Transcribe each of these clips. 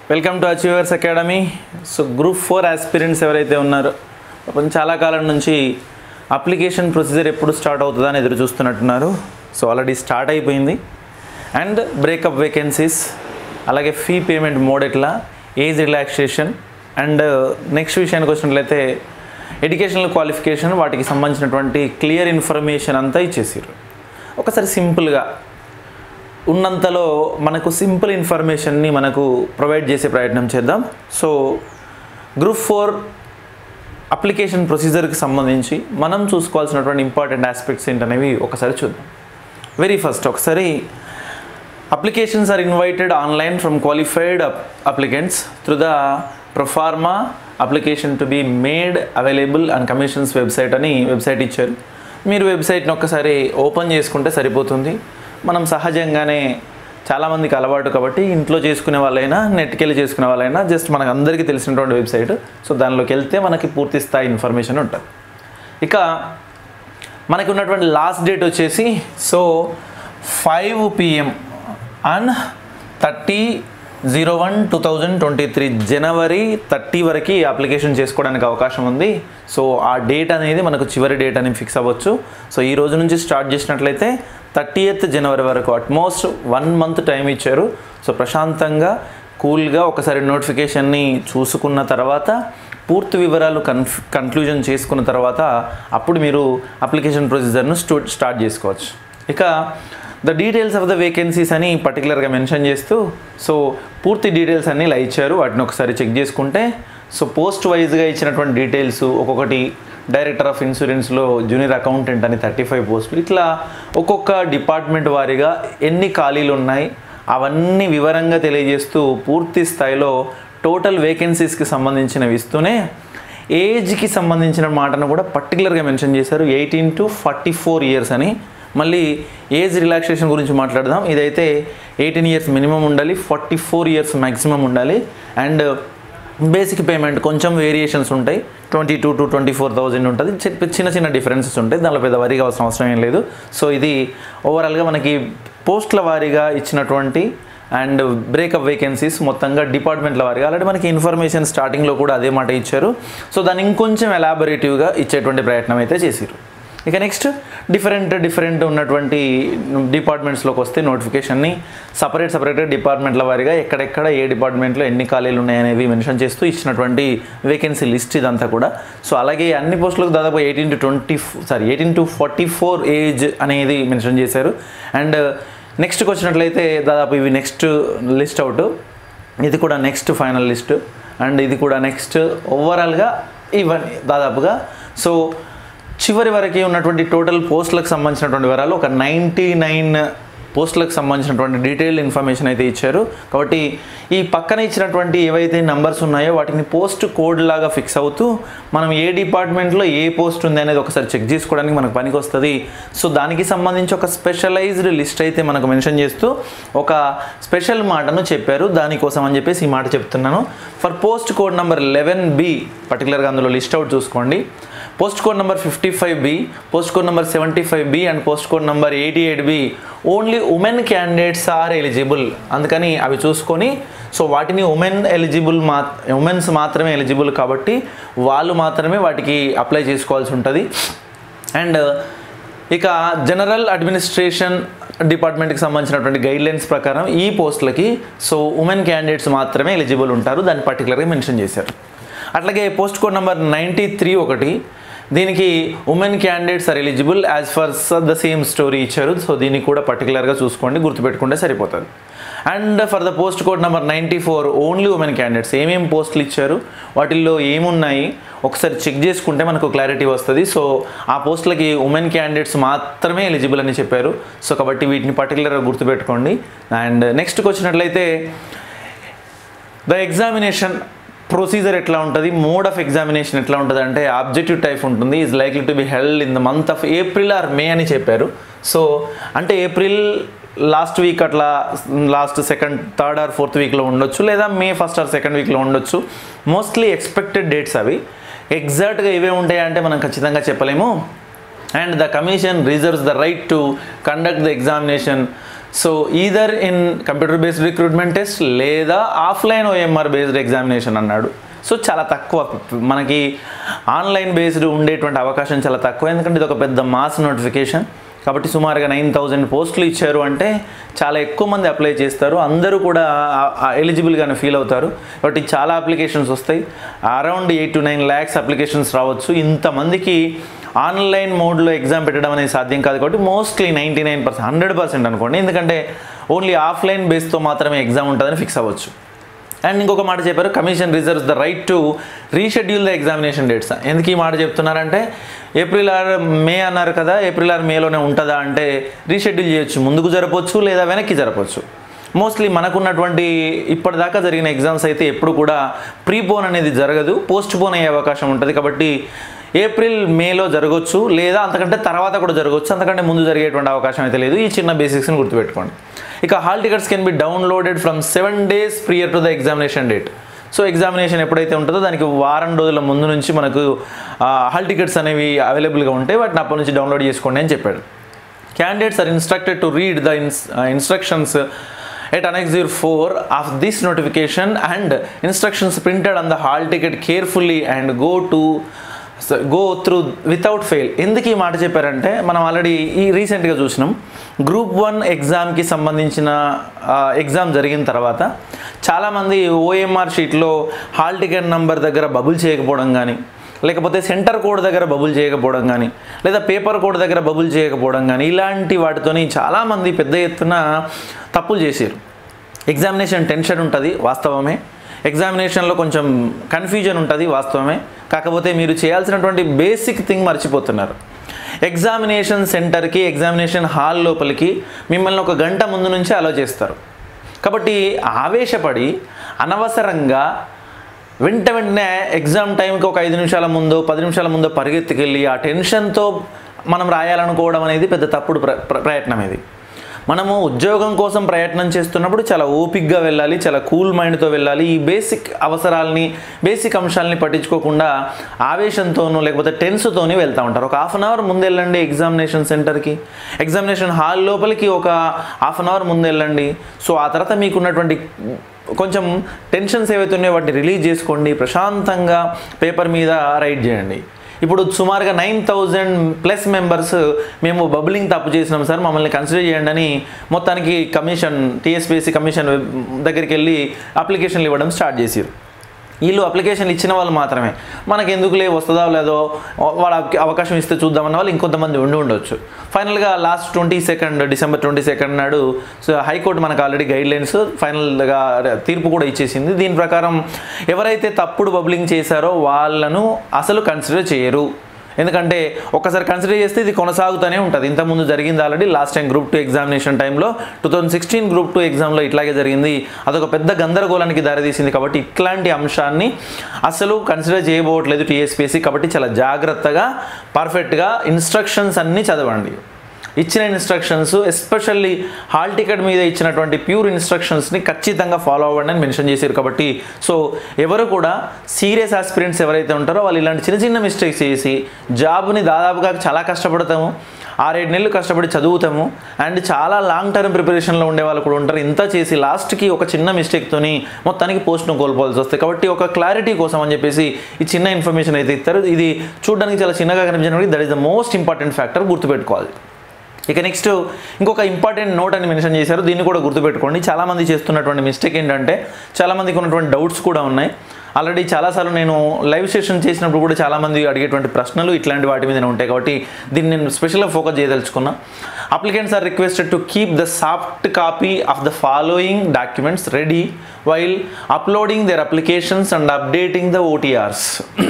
welcome to Achievers Academy so group four aspirants ఎవరైతే ఉన్నారో పాపం చాలా కాలం నుంచి అప్లికేషన్ ప్రొసీజర్ ఎప్పుడు స్టార్ట్ అవుతుందా అని ఎదురు చూస్తున్నట్టున్నారు సో ఆల్రెడీ స్టార్ట్ అయిపోయింది అండ్ బ్రేకప్ వేకెన్సీస్ అలాగే ఫీ పేమెంట్ మోడ్ ఎట్లా ఏజ్ రిలాక్సేషన్ అండ్ నెక్స్ట్ విషయానికి వచ్చినట్లయితే ఎడ్యుకేషనల్ క్వాలిఫికేషన్ వాటికి సంబంధించినటువంటి క్లియర్ ఇన్ఫర్మేషన్ అంతా ఇచ్చేసారు ఒకసారి సింపుల్గా ఉన్నంతలో మనకు సింపుల్ ఇన్ఫర్మేషన్ని మనకు ప్రొవైడ్ చేసే ప్రయత్నం చేద్దాం సో గ్రూప్ ఫోర్ అప్లికేషన్ ప్రొసీజర్కి సంబంధించి మనం చూసుకోవాల్సినటువంటి ఇంపార్టెంట్ ఆస్పెక్ట్స్ ఏంటనేవి ఒకసారి చూద్దాం వెరీ ఫస్ట్ ఒకసారి applications are invited online from qualified applicants through the proforma application to be made available and commission's website అని వెబ్సైట్ ఇచ్చారు మీరు వెబ్సైట్ని ఒక్కసారి ఓపెన్ చేసుకుంటే సరిపోతుంది మనం సహజంగానే చాలామందికి అలవాటు కాబట్టి ఇంట్లో చేసుకునే వాళ్ళైనా నెట్కి వెళ్ళి చేసుకునే వాళ్ళైనా జస్ట్ మనకు అందరికీ తెలిసినటువంటి వెబ్సైట్ సో దానిలోకి వెళ్తే మనకి పూర్తి స్థాయి ఇన్ఫర్మేషన్ ఉంటుంది ఇక మనకి ఉన్నటువంటి లాస్ట్ డేట్ వచ్చేసి so five PM and thirty zero one two thousand twenty three January thirty వరకు అప్లికేషన్ చేసుకోవడానికి అవకాశం ఉంది సో ఆ డేట్ అనేది మనకు చివరి డేట్ అని ఫిక్స్ అవ్వచ్చు సో ఈ రోజు నుంచి స్టార్ట్ చేసినట్లయితే థర్టీ ఎయిత్ జనవరి వరకు అట్మోస్ట్ వన్ మంత్ టైం ఇచ్చారు సో ప్రశాంతంగా కూల్గా ఒకసారి నోటిఫికేషన్ని చూసుకున్న తర్వాత పూర్తి వివరాలు కన్ఫ్ కన్క్లూజన్ చేసుకున్న తర్వాత అప్పుడు మీరు అప్లికేషన్ ప్రొసీజర్ను స్టూ స్టార్ట్ చేసుకోవచ్చు ఇక the details of the vacancies అని పర్టికులర్గా మెన్షన్ చేస్తూ సో పూర్తి డీటెయిల్స్ అన్నీ ఇలా ఇచ్చారు వాటిని ఒకసారి చెక్ చేసుకుంటే సో పోస్ట్ వైజ్గా ఇచ్చినటువంటి డీటెయిల్స్ ఒక్కొక్కటి డైరెక్టర్ ఆఫ్ ఇన్సూరెన్స్లో జూనియర్ అకౌంటెంట్ అని థర్టీ ఫైవ్ పోస్టులు ఇట్లా ఒక్కొక్క డిపార్ట్మెంట్ వారీగా ఎన్ని ఖాళీలు ఉన్నాయి అవన్నీ వివరంగా తెలియజేస్తూ పూర్తి స్థాయిలో టోటల్ వేకెన్సీస్కి సంబంధించినవి ఇస్తూనే ఏజ్కి సంబంధించిన మాటను కూడా పర్టికులర్గా మెన్షన్ చేశారు eighteen to forty four years అని మళ్ళీ ఏజ్ రిలాక్సేషన్ గురించి మాట్లాడదాం ఇదైతే ఎయిటీన్ ఇయర్స్ మినిమం ఉండాలి ఫార్టీ ఫోర్ ఇయర్స్ మ్యాక్సిమం ఉండాలి అండ్ బేసిక్ పేమెంట్ కొంచెం వేరియేషన్స్ ఉంటాయి twenty two to twenty four thousand ఉంటుంది చి- చిన్న చిన్న డిఫరెన్సెస్ ఉంటాయి దానిలో పెద్ద వరిగా అవసరం అవసరం ఏం లేదు సో ఇది ఓవరాల్గా మనకి పోస్టుల వారీగా ఇచ్చినటువంటి అండ్ బ్రేకప్ వేకెన్సీస్ మొత్తంగా డిపార్ట్మెంట్ల వారీగా ఆల్రెడీ మనకి ఇన్ఫర్మేషన్ స్టార్టింగ్లో కూడా అదే మాట ఇచ్చారు సో దాన్ని ఇంకొంచెం ఎలాబొరేటివ్గా ఇచ్చేటువంటి ప్రయత్నం అయితే చేసిరు ఇక నెక్స్ట్ డిఫరెంట్ డిఫరెంట్ ఉన్నటువంటి డిపార్ట్మెంట్స్లోకి వస్తే నోటిఫికేషన్ని సపరేట్ సపరేట్గా డిపార్ట్మెంట్ల వారీగా ఎక్కడెక్కడ ఏ డిపార్ట్మెంట్లో ఎన్ని ఖాళీలు ఉన్నాయనేవి మెన్షన్ చేస్తూ ఇచ్చినటువంటి వేకెన్సీ లిస్ట్ ఇదంతా కూడా సో అలాగే అన్ని పోస్టులకు దాదాపు eighteen to twenty sorry eighteen to forty four age అనేది మెన్షన్ చేశారు అండ్ నెక్స్ట్కి వచ్చినట్లయితే దాదాపు ఇవి నెక్స్ట్ లిస్ట్ అవుట్ ఇది కూడా నెక్స్ట్ ఫైనల్ లిస్ట్ అండ్ ఇది కూడా నెక్స్ట్ ఓవరాల్గా ఇవన్నీ దాదాపుగా సో చివరి వరకు ఉన్నటువంటి టోటల్ పోస్టులకు సంబంధించినటువంటి వివరాలు ఒక నైంటీ నైన్ పోస్టులకు సంబంధించినటువంటి డీటెయిల్డ్ ఇన్ఫర్మేషన్ అయితే ఇచ్చారు కాబట్టి ఈ పక్కన ఇచ్చినటువంటి ఏవైతే నంబర్స్ ఉన్నాయో వాటిని పోస్ట్ కోడ్ లాగా ఫిక్స్ అవుతూ మనం ఏ డిపార్ట్మెంట్లో ఏ పోస్ట్ ఉంది అనేది ఒకసారి చెక్ చేసుకోవడానికి మనకు పనికి వస్తుంది సో దానికి సంబంధించి ఒక స్పెషలైజ్డ్ లిస్ట్ అయితే మనకు మెన్షన్ చేస్తూ ఒక స్పెషల్ మాటను చెప్పారు దానికోసం అని చెప్పేసి ఈ మాట చెప్తున్నాను for post code number eleven B పర్టికులర్గా అందులో లిస్ట్ అవుట్ చూసుకోండి post code number fifty five B post code number seventy five B and post code number eighty eight B only women candidates are eligible అందుకని అవి చూసుకొని so వాటిని women eligible మా women's మాత్రమే eligible కాబట్టి వాళ్ళు మాత్రమే వాటికి అప్లై చేసుకోవాల్సి ఉంటుంది అండ్ ఇక జనరల్ అడ్మినిస్ట్రేషన్ డిపార్ట్మెంట్కి సంబంధించినటువంటి గైడ్లైన్స్ ప్రకారం ఈ పోస్టులకి సో ఉమెన్ క్యాండిడేట్స్ మాత్రమే ఎలిజిబుల్ ఉంటారు దాన్ని పర్టికులర్గా మెన్షన్ చేశారు అట్లాగే post code number ninety three ఒకటి దీనికి women candidates are eligible as for the same story ఇచ్చారు సో దీన్ని కూడా పర్టికులర్గా చూసుకోండి గుర్తుపెట్టుకుంటే సరిపోతుంది and for the post code number ninety four only women candidates ఏమేమి పోస్టులు ఇచ్చారు వాటిల్లో ఏమున్నాయి ఒకసారి చెక్ చేసుకుంటే మనకు క్లారిటీ వస్తుంది సో ఆ పోస్టులకి ఉమెన్ క్యాండిడేట్స్ మాత్రమే ఎలిజిబుల్ అని చెప్పారు సో కాబట్టి వీటిని పర్టికులర్గా గుర్తుపెట్టుకోండి అండ్ నెక్స్ట్కి వచ్చినట్లయితే ద ఎగ్జామినేషన్ ప్రొసీజర్ ఎట్లా ఉంటుంది మోడ్ ఆఫ్ ఎగ్జామినేషన్ ఎట్లా ఉంటుంది అంటే ఆబ్జెక్టివ్ టైప్ ఉంటుంది is likely to be held in the month of April or May అని చెప్పారు సో అంటే ఏప్రిల్ లాస్ట్ వీక్ అట్లా last second third or fourth వీక్లో ఉండొచ్చు లేదా మే ఫస్ట్ ఆర్ సెకండ్ వీక్లో ఉండొచ్చు మోస్ట్లీ ఎక్స్పెక్టెడ్ డేట్స్ అవి ఎగ్జాక్ట్గా ఇవే ఉంటాయంటే మనం ఖచ్చితంగా చెప్పలేము and the commission reserves the right to conduct the examination so either in computer based recruitment test లేదా ఆఫ్లైన్ ఓఎంఆర్ బేస్డ్ ఎగ్జామినేషన్ అన్నాడు సో చాలా తక్కువ మనకి ఆన్లైన్ బేస్డ్ ఉండేటువంటి అవకాశం చాలా తక్కువ ఎందుకంటే ఇది ఒక పెద్ద మాస్ నోటిఫికేషన్ కాబట్టి సుమారుగా నైన్ థౌజండ్ పోస్టులు ఇచ్చారు అంటే చాలా ఎక్కువ మంది అప్లై చేస్తారు అందరూ కూడా ఎలిజిబుల్గానే ఫీల్ అవుతారు కాబట్టి చాలా అప్లికేషన్స్ వస్తాయి around eight to nine lakhs applications రావచ్చు ఇంతమందికి ఆన్లైన్ మోడ్లో ఎగ్జామ్ పెట్టడం అనేది సాధ్యం కాదు కాబట్టి mostly ninety nine percent hundred percent అనుకోండి ఎందుకంటే ఓన్లీ ఆఫ్లైన్ బేస్తో మాత్రమే ఎగ్జామ్ ఉంటుందని ఫిక్స్ అవ్వచ్చు అండ్ ఇంకొక మాట చెప్పారు commission reserves the right to reschedule the examination dates ఎందుకు ఈ మాట చెప్తున్నారంటే ఏప్రిల్ ఆర్ మే అన్నారు కదా ఏప్రిల్ ఆర్ మేలోనే ఉంటుందా అంటే రీషెడ్యూల్ చేయొచ్చు ముందుకు జరపవచ్చు లేదా వెనక్కి జరపవచ్చు మోస్ట్లీ మనకున్నటువంటి ఇప్పటిదాకా జరిగిన ఎగ్జామ్స్ అయితే ఎప్పుడు కూడా ప్రీపోన్ అనేది జరగదు పోస్ట్ పోన్ అయ్యే అవకాశం ఉంటుంది కాబట్టి ఏప్రిల్ మేలో జరగవచ్చు లేదా అంతకంటే తర్వాత కూడా జరగవచ్చు అంతకంటే ముందు జరిగేటువంటి అవకాశం అయితే లేదు ఈ చిన్న బేసిక్స్ని గుర్తుపెట్టుకోండి ఇక hall tickets can be downloaded from seven days prior to the examination date so examination ఎప్పుడైతే ఉంటుందో దానికి వారం రోజుల ముందు నుంచి మనకు హాల్ టికెట్స్ అనేవి అవైలబుల్గా ఉంటాయి వాటిని అప్పటి నుంచి డౌన్లోడ్ చేసుకోండి అని చెప్పాడు candidates are instructed to read the ఇన్స్ instructions at Annex 4 of this notification and instructions printed on the hall ticket carefully and go to go through without fail ఎందుకు ఈ మాట చెప్పారంటే మనం ఆల్రెడీ ఈ రీసెంట్గా చూసినాం గ్రూప్ వన్ ఎగ్జామ్కి సంబంధించిన ఎగ్జామ్ జరిగిన తర్వాత చాలామంది ఓఎంఆర్ షీట్లో హాల్ టికెట్ నంబర్ దగ్గర బబుల్ చేయకపోవడం కానీ లేకపోతే సెంటర్ కోడ్ దగ్గర బబుల్ చేయకపోవడం కానీ లేదా పేపర్ కోడ్ దగ్గర బబుల్ చేయకపోవడం కానీ ఇలాంటి వాటితోని చాలామంది పెద్ద ఎత్తున తప్పులు చేశారు ఎగ్జామినేషన్ టెన్షన్ ఉంటుంది వాస్తవమే ఎగ్జామినేషన్లో కొంచెం కన్ఫ్యూజన్ ఉంటుంది వాస్తవమే కాకపోతే మీరు చేయాల్సినటువంటి బేసిక్ థింగ్ మర్చిపోతున్నారు ఎగ్జామినేషన్ సెంటర్కి ఎగ్జామినేషన్ హాల్ లోపలికి మిమ్మల్ని ఒక గంట ముందు నుంచే అలో చేస్తారు కాబట్టి ఆవేశపడి అనవసరంగా వెంట వెంటనే ఎగ్జామ్ టైంకి ఒక ఐదు నిమిషాల ముందో పది నిమిషాల ముందో పరిగెత్తుకెళ్ళి ఆ టెన్షన్తో మనం రాయాలనుకోవడం అనేది పెద్ద తప్పుడు ప్ర ప్ర- ప్రయత్నం ఇది మనము ఉద్యోగం కోసం ప్రయత్నం చేస్తున్నప్పుడు చాలా ఓపిక్గా వెళ్ళాలి చాలా కూల్ మైండ్తో వెళ్ళాలి ఈ బేసిక్ అవసరాలని బేసిక్ అంశాలని పట్టించుకోకుండా ఆవేశంతోనూ లేకపోతే టెన్స్తోని వెళ్తూ ఉంటారు ఒక హాఫ్ అన్ అవర్ ముందు వెళ్ళండి ఎగ్జామినేషన్ సెంటర్కి ఎగ్జామినేషన్ హాల్ లోపలికి ఒక హాఫ్ అన్ అవర్ ముందు వెళ్ళండి సో ఆ తర్వాత మీకున్నటువంటి కొంచెం టెన్షన్స్ ఏవైతే ఉన్నాయో వాటిని రిలీజ్ చేసుకోండి ప్రశాంతంగా పేపర్ మీద రైట్ చేయండి ఇప్పుడు సుమారుగా నైన్ థౌజండ్ ప్లస్ మెంబర్స్ మేము బబ్లింగ్ తప్పు చేసినాం సార్ మమ్మల్ని కన్సిడర్ చేయండి అని మొత్తానికి కమిషన్ టీఎస్పీఎస్సీ కమిషన్ వెబ్ దగ్గరికి వెళ్ళి అప్లికేషన్లు ఇవ్వడం స్టార్ట్ చేసారు వీళ్ళు అప్లికేషన్లు ఇచ్చిన వాళ్ళు మాత్రమే మనకి ఎందుకులే వస్తుందా లేదో వాళ్ళ అవకాశం ఇస్తే చూద్దామన్న వాళ్ళు ఇంకొంతమంది ఉండి ఉండొచ్చు ఫైనల్గా last twenty second December twenty second నాడు సో హైకోర్టు మనకు ఆల్రెడీ గైడ్ లైన్స్ ఫైనల్గా తీర్పు కూడా ఇచ్చేసింది దీని ప్రకారం ఎవరైతే తప్పుడు బబ్లింగ్ చేశారో వాళ్ళను అసలు కన్సిడర్ చేయరు ఎందుకంటే ఒక్కసారి కన్సిడర్ చేస్తే ఇది కొనసాగుతూనే ఉంటుంది ఇంతకుముందు జరిగింది already last time group two examination టైంలో two thousand sixteen group two ఎగ్జామ్లో ఇట్లాగే జరిగింది అదొక పెద్ద గందరగోళానికి దారితీసింది కాబట్టి ఇట్లాంటి అంశాన్ని అసలు కన్సిడర్ చేయబోవట్లేదు టీఎస్పీఎస్సీ కాబట్టి చాలా జాగ్రత్తగా పర్ఫెక్ట్గా ఇన్స్ట్రక్షన్స్ అన్నీ చదవండి ఇచ్చిన ఇన్స్ట్రక్షన్స్ ఎస్పెషల్లీ హాల్ టికెట్ మీద ఇచ్చినటువంటి ప్యూర్ ఇన్స్ట్రక్షన్స్ని ఖచ్చితంగా ఫాలో అవ్వండి అని మెన్షన్ చేశారు కాబట్టి సో ఎవరు కూడా సీరియస్ ఆస్పిరెంట్స్ ఎవరైతే ఉంటారో వాళ్ళు ఇలాంటి చిన్న చిన్న మిస్టేక్స్ చేసి జాబ్ని దాదాపుగా చాలా కష్టపడతాము ఆరేడు నెలలు కష్టపడి చదువుతాము అండ్ చాలా లాంగ్ టర్మ్ ప్రిపరేషన్లో ఉండే వాళ్ళు కూడా ఉంటారు ఇంత చేసి లాస్ట్కి ఒక చిన్న మిస్టేక్తోని మొత్తానికి పోస్ట్ను కోల్పోవాల్సి వస్తాయి కాబట్టి ఒక క్లారిటీ కోసం అని చెప్పేసి ఈ చిన్న ఇన్ఫర్మేషన్ అయితే ఇస్తారు ఇది చూడడానికి చాలా చిన్నగా కనిపించినప్పటికీ that is the most important factor గుర్తుపెట్టుకోవాలి ఇక నెక్స్ట్ ఇంకొక ఇంపార్టెంట్ నోట్ అని మెన్షన్ చేశారు దీన్ని కూడా గుర్తుపెట్టుకోండి చాలామంది చేస్తున్నటువంటి మిస్టేక్ ఏంటంటే చాలామందికి ఉన్నటువంటి డౌట్స్ కూడా ఉన్నాయి ఆల్రెడీ చాలాసార్లు నేను లైవ్ సెషన్ చేసినప్పుడు కూడా చాలామంది అడిగేటువంటి ప్రశ్నలు ఇట్లాంటి వాటి మీదనే ఉంటాయి కాబట్టి దీన్ని నేను స్పెషల్గా ఫోకస్ చేయదలుచుకున్నా applicants are requested to keep the soft copy of the following documents ready while uploading their applications and updating the OTRs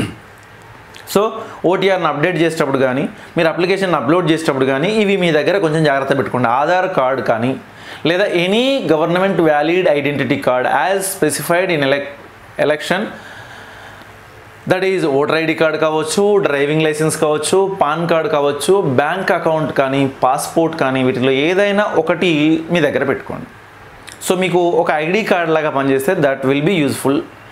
so ఓటీఆర్ని అప్డేట్ చేసేటప్పుడు కానీ మీరు అప్లికేషన్ అప్లోడ్ చేసేటప్పుడు కానీ ఇవి మీ దగ్గర కొంచెం జాగ్రత్త పెట్టుకోండి ఆధార్ కార్డ్ కానీ లేదా any government valid identity card as specified in ఎలక్ election that is voter ID card కావచ్చు డ్రైవింగ్ లైసెన్స్ కావచ్చు పాన్ కార్డ్ కావచ్చు బ్యాంక్ అకౌంట్ కానీ పాస్పోర్ట్ కానీ వీటిలో ఏదైనా ఒకటి మీ దగ్గర పెట్టుకోండి సో మీకు ఒక ఐడి కార్డ్ లాగా పనిచేస్తే that will be useful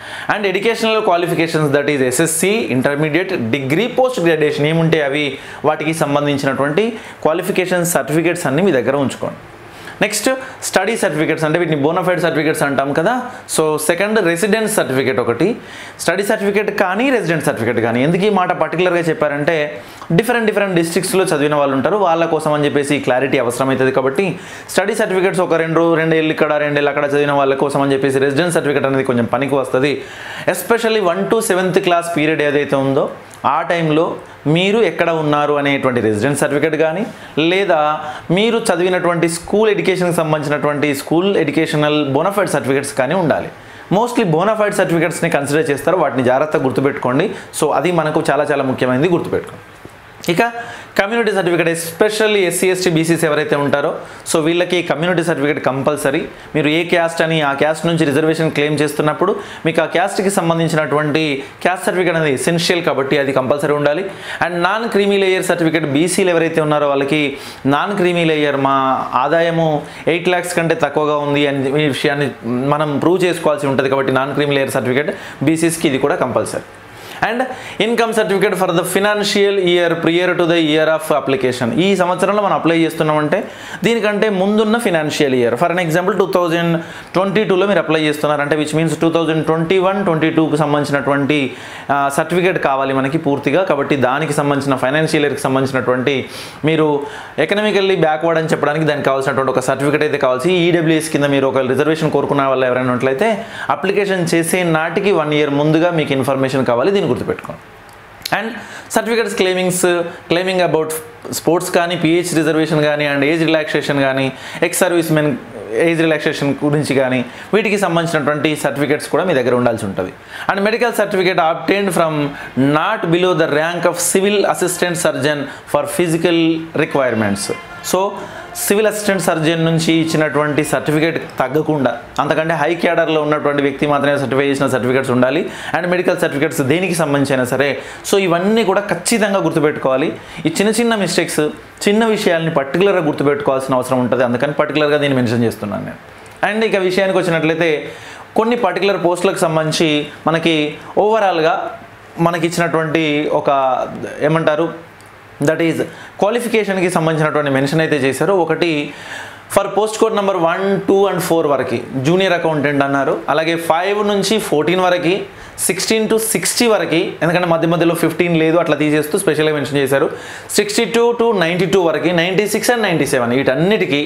and educational qualifications that is SSC intermediate degree post graduation ఏముంటే అవి వాటికి సంబంధించినటువంటి క్వాలిఫికేషన్ సర్టిఫికేట్స్ అన్ని మీ దగ్గర ఉంచుకోండి నెక్స్ట్ స్టడీ సర్టిఫికేట్స్ అంటే వీటిని బోనఫైడ్ సర్టిఫికేట్స్ అంటాం కదా సో సెకండ్ రెసిడెన్స్ సర్టిఫికేట్ ఒకటి స్టడీ సర్టిఫికేట్ కానీ రెసిడెంట్ సర్టిఫికేట్ కానీ ఎందుకు ఈ మాట పర్టికులర్గా చెప్పారంటే డిఫరెంట్ డిఫరెంట్ డిస్ట్రిక్ట్స్లో చదివిన వాళ్ళు ఉంటారు వాళ్ళ కోసం అని చెప్పేసి క్లారిటీ అవసరమవుతుంది కాబట్టి స్టడీ సర్టిఫికేట్స్ ఒక రెండు రెండేళ్ళు ఇక్కడ రెండేళ్ళు అక్కడ చదివిన వాళ్ళ కోసం అని చెప్పేసి రెసిడెన్స్ సర్టిఫికేట్ అనేది కొంచెం పనికి వస్తుంది especially one to seventh class period ఏదైతే ఉందో ఆ టైంలో మీరు ఎక్కడ ఉన్నారు అనేటువంటి రెసిడెన్స్ సర్టిఫికేట్ కానీ లేదా మీరు చదివినటువంటి స్కూల్ ఎడ్యుకేషన్కి సంబంధించినటువంటి స్కూల్ ఎడ్యుకేషనల్ బోనఫైడ్ సర్టిఫికేట్స్ కానీ ఉండాలి మోస్ట్లీ బోనఫైడ్ సర్టిఫికేట్స్ని కన్సిడర్ చేస్తారు వాటిని జాగ్రత్తగా గుర్తుపెట్టుకోండి సో అది మనకు చాలా చాలా ముఖ్యమైనది గుర్తుపెట్టుకోండి ఇక community certificate especially SC ST BCs ఎవరైతే ఉంటారో సో వీళ్ళకి కమ్యూనిటీ సర్టిఫికేట్ కంపల్సరీ మీరు ఏ క్యాస్ట్ అని ఆ క్యాస్ట్ నుంచి రిజర్వేషన్ క్లెయిమ్ చేస్తున్నప్పుడు మీకు ఆ క్యాస్ట్కి సంబంధించినటువంటి క్యాస్ట్ సర్టిఫికేట్ అనేది ఎసెన్షియల్ కాబట్టి అది కంపల్సరీ ఉండాలి and non creamy layer certificate బీసీలు ఎవరైతే ఉన్నారో వాళ్ళకి నాన్ క్రీమీ లేయర్ మా ఆదాయము ఎయిట్ ల్యాక్స్ కంటే తక్కువగా ఉంది అని ఈ విషయాన్ని మనం ప్రూవ్ చేసుకోవాల్సి ఉంటుంది కాబట్టి నాన్ క్రీమీ లేయర్ సర్టిఫికేట్ బీసీస్కి ఇది కూడా compulsory and income certificate for the financial year prior to the year of application ఈ సంవత్సరంలో మనం అప్లై చేస్తున్నామంటే దీనికంటే ముందున్న financial year for an example two thousand twenty టూలో మీరు అప్లై చేస్తున్నారు అంటే which means two thousand twenty one twenty టూకి సంబంధించినటువంటి సర్టిఫికేట్ కావాలి మనకి పూర్తిగా కాబట్టి దానికి సంబంధించిన ఫైనాన్షియల్ ఇయర్కి సంబంధించినటువంటి మీరు ఎకనామికల్లీ బ్యాక్వర్డ్ అని చెప్పడానికి దానికి కావాల్సినటువంటి ఒక సర్టిఫికేట్ అయితే కావాల్సి ఈడబ్ల్యూఎస్ కింద మీరు ఒక రిజర్వేషన్ కోరుకున్న వాళ్ళు ఎవరైనా ఉన్నట్లయితే అప్లికేషన్ చేసే నాటికి వన్ ఇయర్ ముందుగా మీకు ఇన్ఫర్మేషన్ కావాలి దీన్ని గుర్తుపెట్టుకోండి and certificates claimings claiming about sports కానీ పిహెచ్ రిజర్వేషన్ కానీ అండ్ ఏజ్ రిలాక్సేషన్ కానీ ex servicemen age relaxation గురించి కానీ వీటికి సంబంధించినటువంటి సర్టిఫికేట్స్ కూడా మీ దగ్గర ఉండాల్సి ఉంటుంది and medical certificate obtained from not below the rank of civil assistant surgeon for physical requirements so civil assistant surgeon నుంచి ఇచ్చినటువంటి సర్టిఫికేట్ తగ్గకుండా అంతకంటే హై క్యాడర్లో ఉన్నటువంటి వ్యక్తి మాత్రమే సర్టిఫై చేసిన సర్టిఫికేట్స్ ఉండాలి అండ్ మెడికల్ సర్టిఫికేట్స్ దేనికి సంబంధించిన సరే సో ఇవన్నీ కూడా ఖచ్చితంగా గుర్తుపెట్టుకోవాలి ఈ చిన్న చిన్న మిస్టేక్స్ చిన్న విషయాల్ని పర్టికులర్గా గుర్తుపెట్టుకోవాల్సిన అవసరం ఉంటుంది అందుకని పర్టికులర్గా దీన్ని మెన్షన్ చేస్తున్నాను నేను అండ్ ఇక విషయానికి వచ్చినట్లయితే కొన్ని పర్టికులర్ పోస్టులకు సంబంధించి మనకి ఓవరాల్గా మనకి ఇచ్చినటువంటి ఒక ఏమంటారు దట్ ఈజ్ క్వాలిఫికేషన్కి సంబంధించినటువంటి మెన్షన్ అయితే చేశారు ఒకటి for post code number one two and four వరకు జూనియర్ అకౌంటెంట్ అన్నారు అలాగే ఫైవ్ నుంచి ఫోర్టీన్ వరకు సిక్స్టీన్ టు సిక్స్టీ వరకు ఎందుకంటే మధ్య మధ్యలో ఫిఫ్టీన్ లేదు అట్లా తీసేస్తూ స్పెషల్గా మెన్షన్ చేశారు sixty two to ninety two వరకు ninety six and ninety seven వీటన్నిటికీ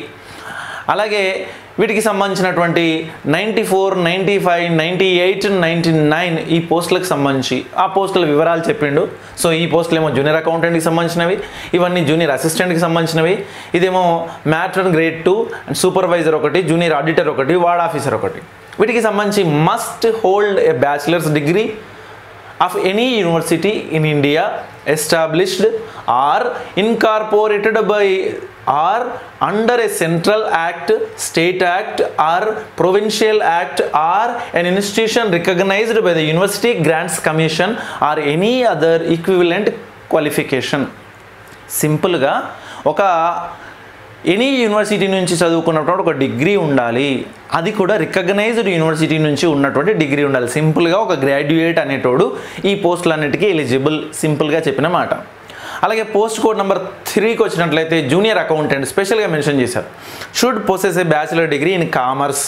అలాగే వీటికి సంబంధించినటువంటి ninety four ninety five ninety eight ninety nine ఈ పోస్టులకు సంబంధించి ఆ పోస్టుల వివరాలు చెప్పిండు సో ఈ పోస్టులు ఏమో జూనియర్ అకౌంటెంట్కి సంబంధించినవి ఇవన్నీ జూనియర్ అసిస్టెంట్కి సంబంధించినవి ఇదేమో matron grade two and supervisor ఒకటి జూనియర్ ఆడిటర్ ఒకటి వార్డ్ ఆఫీసర్ ఒకటి వీటికి సంబంధించి must hold a bachelor's degree of any university in India established or incorporated by or under a central act state act or provincial act or an institution recognised by the university grants commission or any other equivalent qualification సింపుల్గా ఒక any university నుంచి చదువుకున్నటువంటి ఒక degree ఉండాలి అది కూడా recognised university నుంచి ఉన్నటువంటి డిగ్రీ ఉండాలి సింపుల్గా ఒక గ్రాడ్యుయేట్ అనేటోడు ఈ పోస్టులన్నిటికీ ఎలిజిబుల్ సింపుల్గా చెప్పిన మాట అలాగే పోస్ట్ కోడ్ నెంబర్ త్రీకి వచ్చినట్లయితే జూనియర్ అకౌంటెంట్ స్పెషల్గా మెన్షన్ చేశారు should possess a bachelor degree in commerce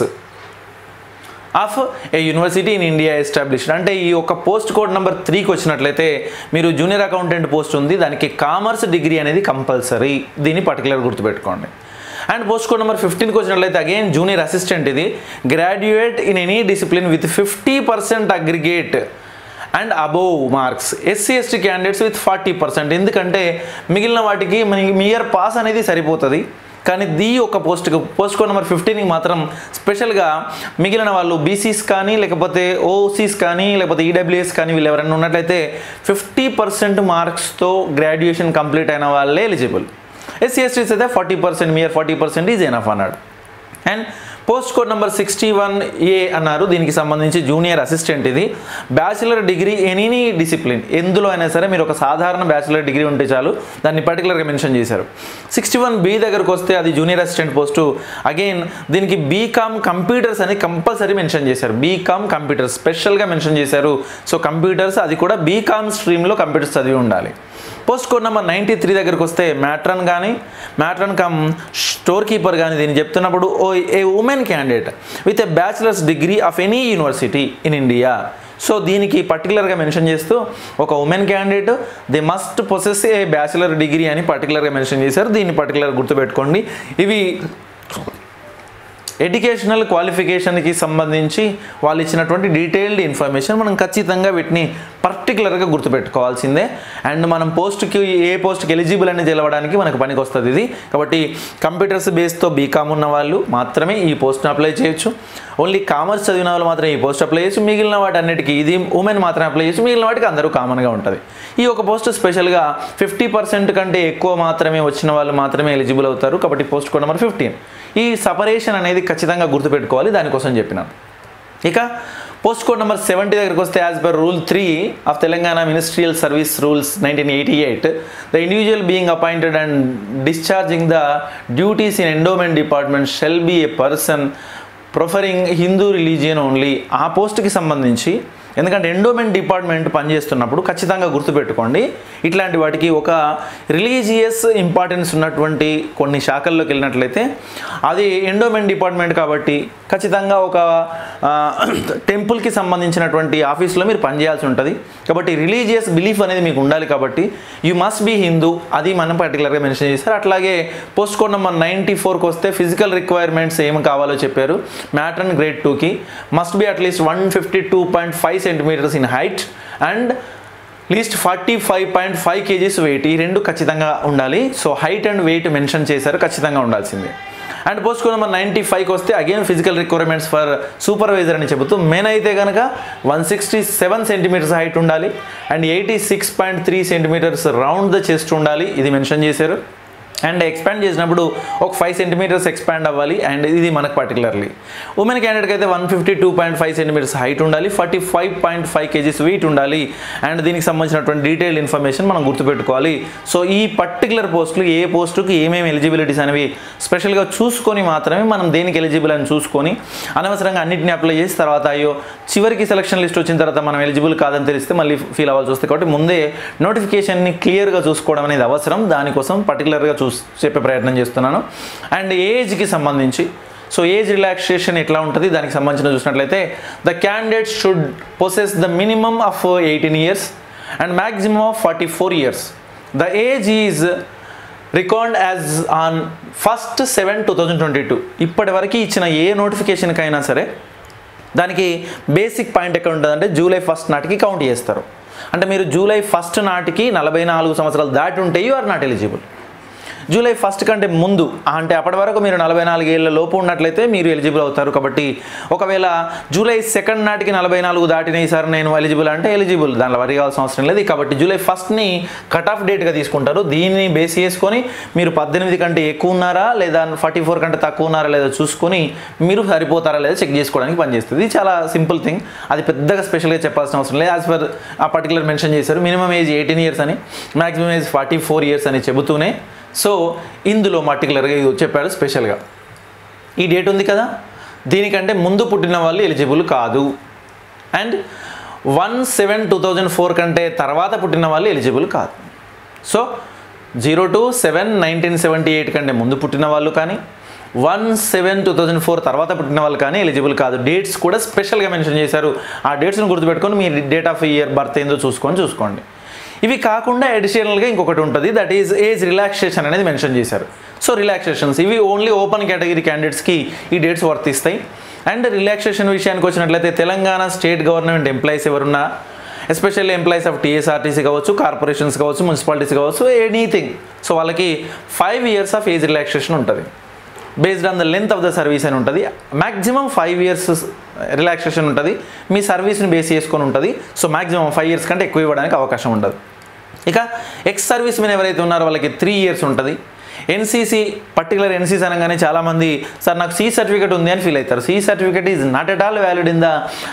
of a university in India established అంటే ఈ ఒక పోస్ట్ కోడ్ నెంబర్ త్రీకి వచ్చినట్లయితే మీరు జూనియర్ అకౌంటెంట్ పోస్ట్ ఉంది దానికి కామర్స్ డిగ్రీ అనేది కంపల్సరీ దీన్ని పర్టికులర్ గుర్తుపెట్టుకోండి అండ్ పోస్ట్ కోడ్ నెంబర్ ఫిఫ్టీన్కి వచ్చినట్లయితే అగైన్ జూనియర్ అసిస్టెంట్ ఇది graduate in any discipline with fifty percent aggregate and above marks SC ST candidates with forty percent ఎందుకంటే మిగిలిన వాటికి మనకి మీ ఇయర్ పాస్ అనేది సరిపోతుంది కానీ దీ ఒక పోస్ట్కి పోస్ట్ కోడ్ నెంబర్ ఫిఫ్టీన్కి మాత్రం స్పెషల్గా మిగిలిన వాళ్ళు బీసీస్ కానీ లేకపోతే ఓసీస్ కానీ లేకపోతే ఈడబ్ల్యూఎస్ కానీ వీళ్ళు ఎవరైనా ఉన్నట్లయితే ఫిఫ్టీ పర్సెంట్ మార్క్స్తో గ్రాడ్యుయేషన్ కంప్లీట్ అయిన వాళ్ళే ఎలిజిబుల్ ఎస్సీ ఎస్టీస్ అయితే forty percent mere forty percent is enough అన్నాడు and post code number sixty one A అన్నారు దీనికి సంబంధించి జూనియర్ అసిస్టెంట్ ఇది బ్యాచిలర్ డిగ్రీ ఎనీ డిసిప్లిన్ ఎందులో అయినా సరే మీరు ఒక సాధారణ బ్యాచిలర్ డిగ్రీ ఉంటే చాలు దాన్ని పర్టికులర్గా మెన్షన్ చేశారు సిక్స్టీ వన్ బి దగ్గరకు వస్తే అది జూనియర్ అసిస్టెంట్ పోస్టు అగైన్ దీనికి బీకామ్ కంప్యూటర్స్ అని కంపల్సరీ మెన్షన్ చేశారు బీకామ్ కంప్యూటర్స్ స్పెషల్గా మెన్షన్ చేశారు సో కంప్యూటర్స్ అది కూడా బీకామ్ స్ట్రీమ్లో కంప్యూటర్స్ చదివి ఉండాలి post code number ninety three దగ్గరకు వస్తే మ్యాట్రన్ కానీ మ్యాట్రన్ కమ్ స్టోర్ కీపర్ కానీ దీన్ని చెప్తున్నప్పుడు ఓ a women candidate with a bachelor's degree of any university in India so దీనికి పర్టికులర్గా మెన్షన్ చేస్తూ ఒక women candidate the must possess a bachelor degree అని పర్టికులర్గా మెన్షన్ చేశారు దీన్ని పర్టికులర్ గుర్తుపెట్టుకోండి ఇవి ఎడ్యుకేషనల్ క్వాలిఫికేషన్కి సంబంధించి వాళ్ళు ఇచ్చినటువంటి డీటెయిల్డ్ ఇన్ఫర్మేషన్ మనం ఖచ్చితంగా వీటిని పర్టికులర్గా గుర్తుపెట్టుకోవాల్సిందే అండ్ మనం పోస్ట్కి ఏ పోస్ట్కి ఎలిజిబుల్ అని తెలవడానికి మనకు పనికి వస్తుంది ఇది కాబట్టి కంప్యూటర్స్ బేస్తో బీకామ్ ఉన్న వాళ్ళు మాత్రమే ఈ పోస్ట్ని అప్లై చేయొచ్చు ఓన్లీ కామర్స్ చదివిన వాళ్ళు మాత్రమే ఈ పోస్ట్ అప్లై చేయొచ్చు మిగిలిన వాటి అన్నిటికీ ఇది ఉమెన్ మాత్రమే అప్లై చేయొచ్చు మిగిలిన వాటికి అందరూ కామన్గా ఉంటుంది ఈ ఒక పోస్ట్ స్పెషల్గా ఫిఫ్టీ పర్సెంట్ కంటే ఎక్కువ మాత్రమే వచ్చిన వాళ్ళు మాత్రమే ఎలిజిబుల్ అవుతారు కాబట్టి పోస్ట్ కోడ్ నెంబర్ ఫిఫ్టీన్ ఈ సపరేషన్ అనేది ఖచ్చితంగా గుర్తుపెట్టుకోవాలి దానికోసం చెప్పినాను ఇక పోస్ట్ కోడ్ నెంబర్ సెవెంటీ దగ్గరికి వస్తే as per rule three of Telangana ministerial service rules nineteen eighty eight the individual being appointed and discharging the duties in endowment department shall be a person professing Hindu religion only ఆ పోస్ట్కి సంబంధించి ఎందుకంటే endowment department పనిచేస్తున్నప్పుడు ఖచ్చితంగా గుర్తుపెట్టుకోండి ఇట్లాంటి వాటికి ఒక రిలీజియస్ ఇంపార్టెన్స్ ఉన్నటువంటి కొన్ని శాఖల్లోకి వెళ్ళినట్లయితే అది ఎండోమెంట్ డిపార్ట్మెంట్ కాబట్టి ఖచ్చితంగా ఒక టెంపుల్కి సంబంధించినటువంటి ఆఫీస్లో మీరు పనిచేయాల్సి ఉంటుంది కాబట్టి రిలీజియస్ బిలీఫ్ అనేది మీకు ఉండాలి కాబట్టి యూ మస్ట్ బీ హిందూ అది మనం పర్టికులర్గా మెన్షన్ చేశారు అట్లాగే పోస్ట్ కోడ్ నెంబర్ నైంటీ ఫోర్కి వస్తే ఫిజికల్ రిక్వైర్మెంట్స్ ఏం కావాలో చెప్పారు మ్యాట్రన్ గ్రేడ్ టూకి must be at least one fifty two point five centimetres in height and least forty five point five kgs weight ఈ రెండు ఖచ్చితంగా ఉండాలి so height and weight mention చేశారు ఖచ్చితంగా ఉండాల్సిందే and post code number ninety ఫైవ్కి వస్తే again physical requirements for supervisor అని చెబుతూ మెయిన్ అయితే కనుక one sixty seven centimetres height ఉండాలి and eighty six point three centimetres round the chest ఉండాలి ఇది మెన్షన్ చేశారు అండ్ ఎక్స్పాండ్ చేసినప్పుడు ఒక ఫైవ్ సెంటీమీటర్స్ ఎక్స్పాండ్ అవ్వాలి అండ్ ఇది మనకు పర్టికులర్లీ ఉమెన్ క్యాండిడేట్కి అయితే one fifty two point five centimetres height ఉండాలి forty five point five kgs weight ఉండాలి అండ్ దీనికి సంబంధించినటువంటి డీటెయిల్ ఇన్ఫర్మేషన్ మనం గుర్తుపెట్టుకోవాలి సో ఈ పర్టికులర్ పోస్టులు ఏ పోస్టుకి ఏమేమి ఎలిజిబిలిటీస్ అనేవి స్పెషల్గా చూసుకొని మాత్రమే మనం దేనికి ఎలిజిబుల్ అని చూసుకొని అనవసరంగా అన్నింటిని అప్లై చేసి తర్వాత అయ్యో చివరికి సెలక్షన్ లిస్ట్ వచ్చిన తర్వాత మనం ఎలిజిబుల్ కాదని తెలిస్తే మళ్ళీ ఫీల్ అవ్వాల్సి వస్తుంది కాబట్టి ముందే నోటిఫికేషన్ని క్లియర్గా చూసుకోవడం అనేది అవసరం దానికోసం పర్టికులర్గా చూ చెప్పే ప్రయత్నం చేస్తున్నాను అండ్ ఏజ్కి సంబంధించి సో ఏజ్ రిలాక్సేషన్ ఎట్లా ఉంటుంది దానికి సంబంధించిన చూసినట్లయితే the candidate should possess the minimum of eighteen years and maximum of forty four years the age is record as on first seven two thousand twenty two ఇప్పటి వరకు ఇచ్చిన ఏ నోటిఫికేషన్కి అయినా సరే దానికి బేసిక్ పాయింట్ ఎక్కడ ఉంటుందంటే జూలై ఫస్ట్ నాటికి కౌంట్ చేస్తారు అంటే మీరు జూలై ఫస్ట్ నాటికి నలభై నాలుగు సంవత్సరాలు దాటి ఉంటే you are not eligible July first కంటే ముందు అంటే అప్పటి వరకు మీరు నలభై నాలుగు ఏళ్ళ లోపు ఉన్నట్లయితే మీరు ఎలిజిబుల్ అవుతారు కాబట్టి ఒకవేళ జూలై సెకండ్ నాటికి నలభై నాలుగు దాటిన ఈసారి నేను ఎలిజిబుల్ అంటే ఎలిజిబుల్ దానిలో వరి కావాల్సిన అవసరం లేదు కాబట్టి జూలై ఫస్ట్ని కట్ ఆఫ్ డేట్గా తీసుకుంటారు దీన్ని బేస్ చేసుకొని మీరు పద్దెనిమిది కంటే ఎక్కువ ఉన్నారా లేదా ఫార్టీ ఫోర్ కంటే తక్కువ ఉన్నారా లేదా చూసుకొని మీరు సరిపోతారా లేదా చెక్ చేసుకోవడానికి పనిచేస్తుంది ఇది చాలా సింపుల్ థింగ్ అది పెద్దగా స్పెషల్గా చెప్పాల్సిన అవసరం లేదు యాజ్ పర్ ఆ పర్టికులర్ మెన్షన్ చేశారు మినిమం ఏజ్ ఎయిటీన్ ఇయర్స్ అని maximum age forty four years అని చెబుతూనే సో ఇందులో పర్టికులర్గా ఇది చెప్పాడు స్పెషల్గా ఈ డేట్ ఉంది కదా దీనికంటే ముందు పుట్టిన వాళ్ళు ఎలిజిబుల్ కాదు and one seven two thousand four కంటే తర్వాత పుట్టిన వాళ్ళు ఎలిజిబుల్ కాదు so zero to seven nineteen seventy eight కంటే ముందు పుట్టిన వాళ్ళు కానీ one seven two thousand four తర్వాత పుట్టిన వాళ్ళు కానీ ఎలిజిబుల్ కాదు డేట్స్ కూడా స్పెషల్గా మెన్షన్ చేశారు ఆ డేట్స్ని గుర్తుపెట్టుకొని మీ డేట్ ఆఫ్ ఇయర్ బర్త్ ఏందో చూసుకొని చూసుకోండి ఇవి కాకుండా అడిషనల్గా ఇంకొకటి ఉంటుంది దట్ ఈజ్ ఏజ్ రిలాక్సేషన్ అనేది మెన్షన్ చేశారు సో రిలాక్సేషన్స్ ఇవి ఓన్లీ ఓపెన్ కేటగిరీ క్యాండిడేట్స్కి ఈ డేట్స్ వర్తిస్తాయి అండ్ రిలాక్సేషన్ విషయానికి వచ్చినట్లయితే తెలంగాణ స్టేట్ గవర్నమెంట్ ఎంప్లాయీస్ ఎవరున్నా ఎస్పెషల్లీ ఎంప్లాయీస్ ఆఫ్ టీఎస్ఆర్టీసీ కావచ్చు కార్పొరేషన్స్ కావచ్చు మున్సిపాలిటీస్ కావచ్చు ఎనీథింగ్ సో వాళ్ళకి five years of age relaxation ఉంటుంది based on the length of the service అని ఉంటుంది మ్యాక్సిమం ఫైవ్ ఇయర్స్ రిలాక్సేషన్ ఉంటుంది మీ సర్వీస్ని బేస్ చేసుకొని ఉంటుంది సో మ్యాక్సిమం ఫైవ్ ఇయర్స్ కంటే ఎక్కువ ఇవ్వడానికి అవకాశం ఉండదు ఇక ఎక్స్ సర్వీస్ మెన్ ఎవరైతే ఉన్నారో వాళ్ళకి త్రీ ఇయర్స్ ఉంటుంది ఎన్సీసీ పర్టికులర్ ఎన్సీసీ అనగానే చాలామంది సార్ నాకు సి సర్టిఫికేట్ ఉంది అని ఫీల్ అవుతారు C certificate is not at all valid in the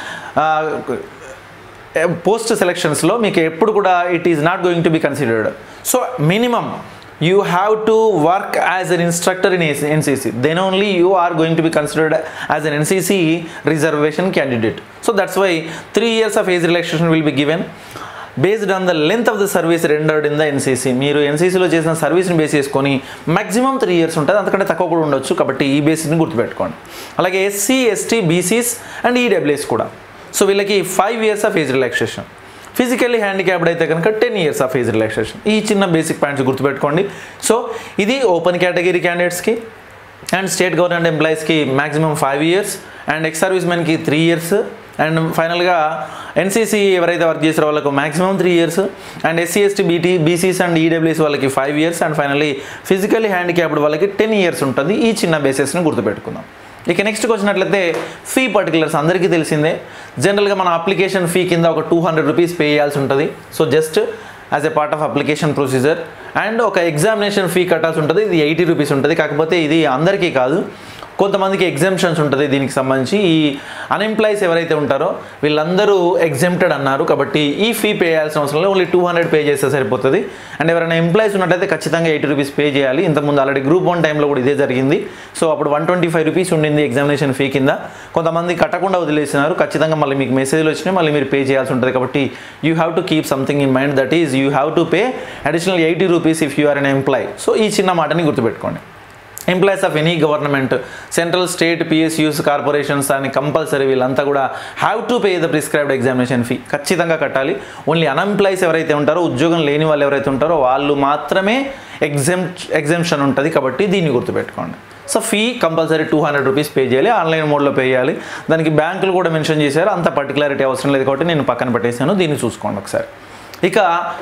post సెలెక్షన్స్లో మీకు ఎప్పుడు కూడా it is not going to be considered so minimum you have to work as an instructor in NCC then only you are going to be considered as an NCC reservation candidate so that's why three years of age relaxation will be given based on the length of the service rendered in the NCC మీరు ఎన్సీసీలో చేసిన సర్వీస్ని base చేసుకొని maximum three years ఉంటుంది అంతకంటే తక్కువ కూడా ఉండొచ్చు కాబట్టి ఈ బేసిస్ని గుర్తుపెట్టుకోండి అలాగే SC ST BCs and EWS కూడా సో వీళ్ళకి five years of age relaxation physically handicapped అయితే కనుక ten years of age relaxation ఈ చిన్న బేసిక్ పాయింట్స్ గుర్తుపెట్టుకోండి సో ఇది ఓపెన్ కేటగిరీ క్యాండిడేట్స్కి అండ్ స్టేట్ గవర్నమెంట్ ఎంప్లాయీస్కి maximum five years and ex service మెన్కి త్రీ ఇయర్స్ అండ్ ఫైనల్గా ఎన్సీసీ ఎవరైతే వర్క్ చేసారో వాళ్ళకు maximum three years and SC ST BT BCs and EWS వాళ్ళకి five years and finally physically handicapped వాళ్ళకి ten years ఉంటుంది ఈ చిన్న బేసెస్ని గుర్తుపెట్టుకుందాం ఇక నెక్స్ట్కి వచ్చినట్లయితే ఫీ పర్టికులర్స్ అందరికీ తెలిసిందే జనరల్గా మన అప్లికేషన్ ఫీ కింద ఒక టూ హండ్రెడ్ రూపీస్ పే చేయాల్సి ఉంటుంది so just as a part of application procedure and ఒక ఎగ్జామినేషన్ ఫీ కట్టాల్సి ఉంటుంది ఇది ఎయిటీ రూపీస్ ఉంటుంది కాకపోతే ఇది అందరికీ కాదు కొంతమందికి ఎగ్జామ్షన్స్ ఉంటుంది దీనికి సంబంధించి ఈ అన్ఎంప్లాయీస్ ఎవరైతే ఉంటారో వీళ్ళందరూ ఎగ్జామ్టెడ్ అన్నారు కాబట్టి ఈ ఫీ పే చేయాల్సిన అవసరం లేదు ఓన్లీ టూ హండ్రెడ్ పే చేస్తే సరిపోతుంది అండ్ ఎవరైనా ఎంప్లాయీస్ ఉన్నట్లయితే ఖచ్చితంగా ఎయిటీ రూపీస్ పే చేయాలి ఇంతకుముందు ఆల్రెడీ గ్రూప్ వన్ టైంలో కూడా ఇదే జరిగింది సో అప్పుడు వన్ ట్వంటీ ఫైవ్ రూపీస్ ఉండింది ఎగ్జామినేషన్ ఫీ కింద కొంతమంది కట్టకుండా వదిలేసినారు ఖచ్చితంగా మళ్ళీ మీకు మెసేజ్లు వచ్చినాయి మళ్ళీ మీరు పే చేయాల్సి ఉంటుంది కాబట్టి you have to keep something in mind that is you have to pay additional eighty rupees if you are an employee so ఈ చిన్న మాటని గుర్తుపెట్టుకోండి employees of any government central state PSUs corporations అని compulsory వీళ్ళంతా కూడా have to pay the prescribed examination fee ఖచ్చితంగా కట్టాలి only unemployees ఎవరైతే ఉంటారో ఉద్యోగం లేని వాళ్ళు ఎవరైతే ఉంటారో వాళ్ళు మాత్రమే ఎగ్జామ్ ఎగ్జామ్షన్ ఉంటుంది కాబట్టి దీన్ని గుర్తుపెట్టుకోండి so fee compulsory two hundred rupees pay చేయాలి ఆన్లైన్ మోడ్లో పే చేయాలి దానికి బ్యాంకులు కూడా మెన్షన్ చేశారు అంత పర్టికులారిటీ అవసరం లేదు కాబట్టి నేను పక్కన పెట్టేశాను దీన్ని చూసుకోండి ఒకసారి ఇక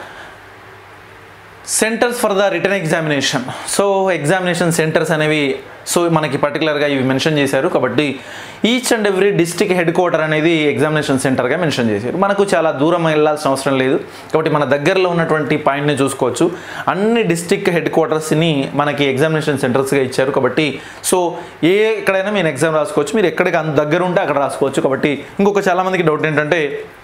centres for the return examination so examination centres అనేవి సో మనకి పర్టికులర్గా ఇవి మెన్షన్ చేశారు కాబట్టి each and every district head quarter అనేది ఎగ్జామినేషన్ సెంటర్గా మెన్షన్ చేశారు మనకు చాలా దూరం వెళ్ళాల్సిన అవసరం లేదు కాబట్టి మన దగ్గరలో ఉన్నటువంటి పాయింట్ని చూసుకోవచ్చు అన్ని డిస్టిక్ హెడ్ క్వార్టర్స్ని మనకి ఎగ్జామినేషన్ సెంటర్స్గా ఇచ్చారు కాబట్టి సో ఏ ఎక్కడైనా మీరు ఎగ్జామ్ రాసుకోవచ్చు మీరు ఎక్కడికి అంత దగ్గర ఉంటే అక్కడ రాసుకోవచ్చు కాబట్టి ఇంకొక చాలామందికి డౌట్ ఏంటంటే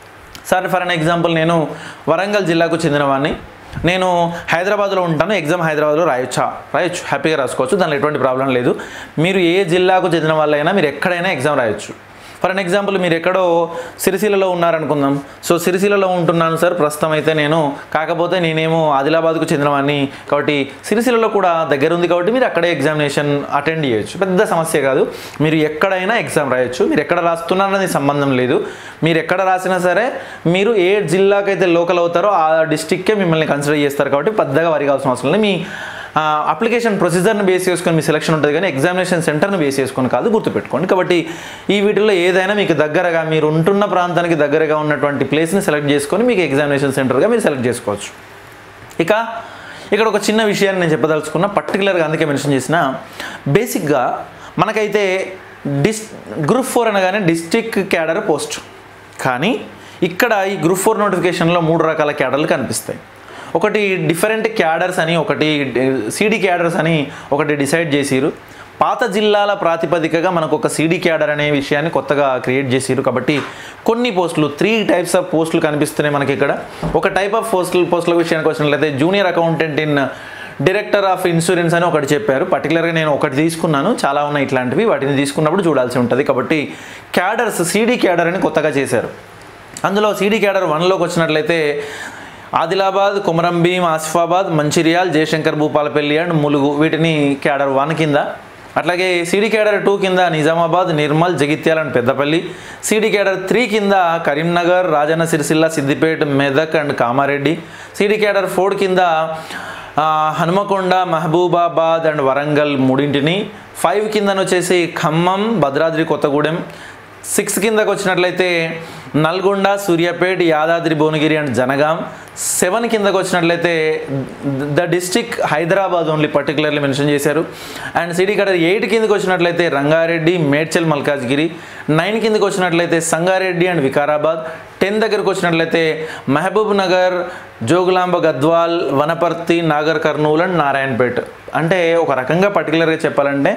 సార్ ఫర్ అన్ ఎగ్జాంపుల్ నేను వరంగల్ జిల్లాకు చెందినవాడిని నేను హైదరాబాద్లో ఉంటాను ఎగ్జామ్ హైదరాబాద్లో రాయొచ్చా రాయొచ్చు హ్యాపీగా రాసుకోవచ్చు దానిలో ఎటువంటి ప్రాబ్లం లేదు మీరు ఏ జిల్లాకు చెందిన వాళ్ళైనా మీరు ఎక్కడైనా ఎగ్జామ్ రాయొచ్చు ఫర్ అన్ ఎగ్జాంపుల్ మీరు ఎక్కడో సిరిసిల్లలో ఉన్నారనుకుందాం సో సిరిసిల్లలో ఉంటున్నాను సార్ ప్రస్తుతం అయితే నేను కాకపోతే నేనేమో ఆదిలాబాద్కు చెందినవాడిని కాబట్టి సిరిసిల్లలో కూడా దగ్గర ఉంది కాబట్టి మీరు అక్కడే ఎగ్జామినేషన్ అటెండ్ చేయొచ్చు పెద్ద సమస్య కాదు మీరు ఎక్కడైనా ఎగ్జామ్ రాయొచ్చు మీరు ఎక్కడ రాస్తున్నారనేది సంబంధం లేదు మీరు ఎక్కడ రాసినా సరే మీరు ఏ జిల్లాకైతే లోకల్ అవుతారో ఆ డిస్టిక్కే మిమ్మల్ని కన్సిడర్ చేస్తారు కాబట్టి పెద్దగా వరి కావాల్సిన అవసరం లేదు మీ అప్లికేషన్ ప్రొసీజర్ని బేస్ చేసుకొని మీ సెలక్షన్ ఉంటుంది కానీ ఎగ్జామినేషన్ సెంటర్ని బేస్ చేసుకొని కాదు గుర్తుపెట్టుకోండి కాబట్టి ఈ వీటిల్లో ఏదైనా మీకు దగ్గరగా మీరు ఉంటున్న ప్రాంతానికి దగ్గరగా ఉన్నటువంటి ప్లేస్ని సెలెక్ట్ చేసుకొని మీకు ఎగ్జామినేషన్ సెంటర్గా మీరు సెలెక్ట్ చేసుకోవచ్చు ఇక ఇక్కడ ఒక చిన్న విషయాన్ని నేను చెప్పదలుచుకున్న పర్టికులర్గా అందుకే మెన్షన్ చేసిన బేసిక్గా మనకైతే డిస్ గ్రూప్ ఫోర్ అనగానే డిస్టిక్ క్యాడర్ పోస్ట్ కానీ ఇక్కడ ఈ గ్రూప్ ఫోర్ నోటిఫికేషన్లో మూడు రకాల క్యాడర్లు కనిపిస్తాయి ఒకటి డిఫరెంట్ క్యాడర్స్ అని ఒకటి సిడి క్యాడర్స్ అని ఒకటి డిసైడ్ చేసిరు పాత జిల్లాల ప్రాతిపదికగా మనకు ఒక సిడి క్యాడర్ అనే విషయాన్ని కొత్తగా క్రియేట్ చేసిరు కాబట్టి కొన్ని పోస్టులు త్రీ టైప్స్ ఆఫ్ పోస్టులు కనిపిస్తున్నాయి మనకి ఇక్కడ ఒక టైప్ ఆఫ్ పోస్టులు పోస్టుల విషయానికి వచ్చినట్లయితే junior accountant in director of insurance అని ఒకటి చెప్పారు పర్టికులర్గా నేను ఒకటి తీసుకున్నాను చాలా ఉన్నాయి ఇట్లాంటివి వాటిని తీసుకున్నప్పుడు చూడాల్సి ఉంటుంది కాబట్టి క్యాడర్స్ సిడి క్యాడర్ అని కొత్తగా చేశారు అందులో సిడి క్యాడర్ వన్లోకి వచ్చినట్లయితే ఆదిలాబాద్ కొమరంభీం ఆసిఫాబాద్ మంచిర్యాల్ జయశంకర్ భూపాలపల్లి అండ్ ములుగు వీటిని క్యాడర్ వన్ కింద అట్లాగే సిడి క్యాడర్ టూ కింద Nizamabad Nirmal Jagtial and Peddapalli CD cadre three కింద Karimnagar Rajanna Sircilla Siddipet Medak and Kamareddy CD cadre four కింద ఆ, హనుమకొండ మహబూబాబాద్ అండ్ వరంగల్ మూడింటిని ఫైవ్ కిందన వచ్చేసి ఖమ్మం భద్రాద్రి కొత్తగూడెం సిక్స్ కిందకు వచ్చినట్లయితే నల్గొండ సూర్యాపేట్ యాదాద్రి భువనగిరి అండ్ జనగాం సెవెన్ కిందకు వచ్చినట్లయితే the district Hyderabad only particularly mention చేశారు అండ్ సిటీ కడర్ ఎయిట్ కిందకు వచ్చినట్లయితే రంగారెడ్డి మేడ్చల్ మల్కాజ్గిరి నైన్ కిందకు వచ్చినట్లయితే సంగారెడ్డి అండ్ వికారాబాద్ టెన్ దగ్గరకు వచ్చినట్లయితే Mahabubnagar Jogulamba Gadwal Wanaparthy Nagarkurnool and Narayanpet అంటే ఒక రకంగా పర్టికులర్గా చెప్పాలంటే